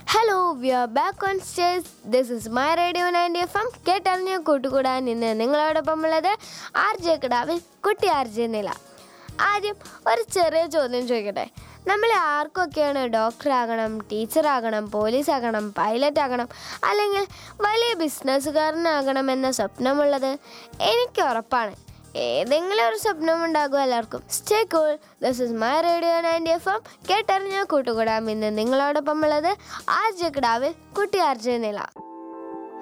hello we are back on stage this is my radio ninety F M കേട്ടറിഞ്ഞ കൂട്ടുകൂടാൻ ഇന്ന് നിങ്ങളോടൊപ്പം ഉള്ളത് ആർ ജെ കിടാവിൽ കുട്ടി ആർ ജെ നില ആദ്യം ഒരു ചെറിയ ചോദ്യം ചോദിക്കട്ടെ നമ്മൾ ആർക്കൊക്കെയാണ് ഡോക്ടർ ആകണം ടീച്ചർ ആകണം പോലീസ് ആകണം പൈലറ്റ് ആകണം അല്ലെങ്കിൽ വലിയ ബിസിനസ്സുകാരനാകണം എന്ന സ്വപ്നമുള്ളത് എനിക്ക് ഉറപ്പാണ് ഏതെങ്കിലും ഒരു സ്വപ്നം ഉണ്ടാകും എല്ലാവർക്കും stay cool this is my radio ninety F M കേട്ടറിഞ്ഞ കൂട്ടുകൂടാം ഇന്ന് നിങ്ങളോടൊപ്പം ഉള്ളത് ആർ ജെ കിടാവിൽ കുട്ടി ആർ ജെ നില